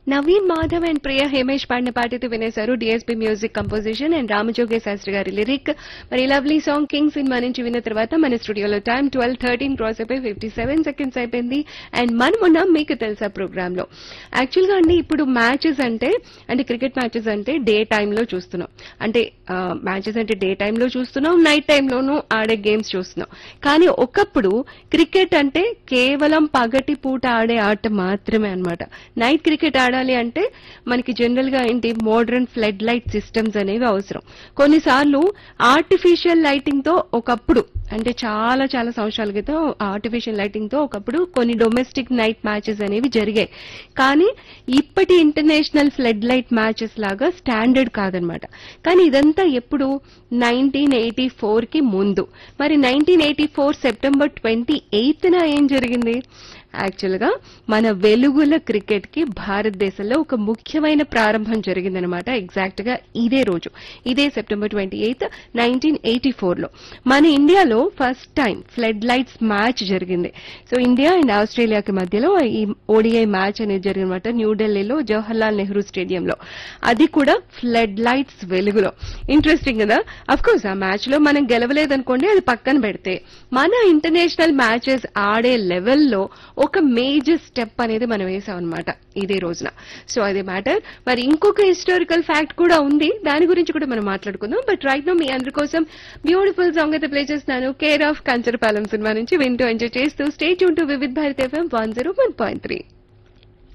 Naveen Madhav and Priya Hemesh పాడిన పాటతో వినేశారు DSP music composition and Ramajoge Sastry గారి లిరిక్ మరి లవ్లీ సాంగ్ కింగ్ సినిమా నుంచి విన్న తర్వాత మన స్టూడియోలో టైం ట్వెల్వ్ థర్టీన్ క్రాస్ అయిపోయి ఫిఫ్టీ సెవెన్ సెకండ్స్ అయిపోయింది అండ్ మనమున్నాం మీకు తెలుసా ప్రోగ్రామ్ లో యాక్చువల్ గా అండి ఇప్పుడు మ్యాచెస్ అంటే అంటే క్రికెట్ మ్యాచెస్ అంటే డే లో చూస్తున్నాం అంటే మ్యాచెస్ అంటే డే లో చూస్తున్నాం నైట్ టైంలోనూ ఆడే గేమ్స్ చూస్తున్నాం కానీ ఒకప్పుడు క్రికెట్ అంటే కేవలం పగటి పూట ఆడే ఆట మాత్రమే అన్నమాట నైట్ క్రికెట్ ఆడాలి అంటే మనకి జనరల్ గా ఏంటి మోడర్న్ ఫ్లడ్ లైట్ సిస్టమ్స్ అనేవి అవసరం కొన్నిసార్లు ఆర్టిఫిషియల్ లైటింగ్ తో ఒకప్పుడు అంటే చాలా చాలా సంవత్సరాల క్రితం ఆర్టిఫిషియల్ లైటింగ్ తో ఒకప్పుడు కొన్ని డొమెస్టిక్ నైట్ మ్యాచెస్ అనేవి జరిగాయి కానీ ఇప్పటి ఇంటర్నేషనల్ ఫ్లడ్ లైట్ మ్యాచెస్ లాగా స్టాండర్డ్ కాదనమాట కానీ ఇదంతా ఎప్పుడు నైన్టీన్ ఎయిటీ ఫోర్ కి ముందు మరి nineteen eighty four September twenty eighth ఏం జరిగింది యాక్చువల్ గా మన వెలుగుల క్రికెట్ కి భారతదేశంలో ఒక ముఖ్యమైన ప్రారంభం జరిగిందనమాట ఎగ్జాక్ట్ గా ఇదే రోజు ఇదే September twenty eighth nineteen eighty four లో మన ఇండియాలో first time flood lights match జరిగింది సో ఇండియా అండ్ ఆస్ట్రేలియాకి మధ్యలో ఈ ఓడిఐ మ్యాచ్ అనేది జరిగిందన్నమాట న్యూఢిల్లీలో జవహర్లాల్ నెహ్రూ స్టేడియంలో అది కూడా ఫ్లడ్ లైట్స్ వెలుగులో ఇంట్రెస్టింగ్ కదా అఫ్ కోర్స్ ఆ మ్యాచ్ లో మనం గెలవలేదనుకోండి అది పక్కన పెడితే మన ఇంటర్నేషనల్ మ్యాచెస్ ఆడే లెవెల్లో ఒక మేజర్ స్టెప్ అనేది మనం వేసాం అనమాట ఇదే రోజున సో అదే మ్యాటర్ మరి ఇంకొక హిస్టారికల్ ఫ్యాక్ట్ కూడా ఉంది దాని గురించి కూడా మనం మాట్లాడుకుందాం బట్ రైట్ నో మీ అందరి కోసం బ్యూటిఫుల్ సాంగ్ అయితే ప్లే చేస్తున్నాను కేర్ ఆఫ్ కంచరపాలెం సినిమా నుంచి వింటూ ఎంజాయ్ చేస్తూ స్టేట్ యూన్ to Vividh Bharat FM one zero one point three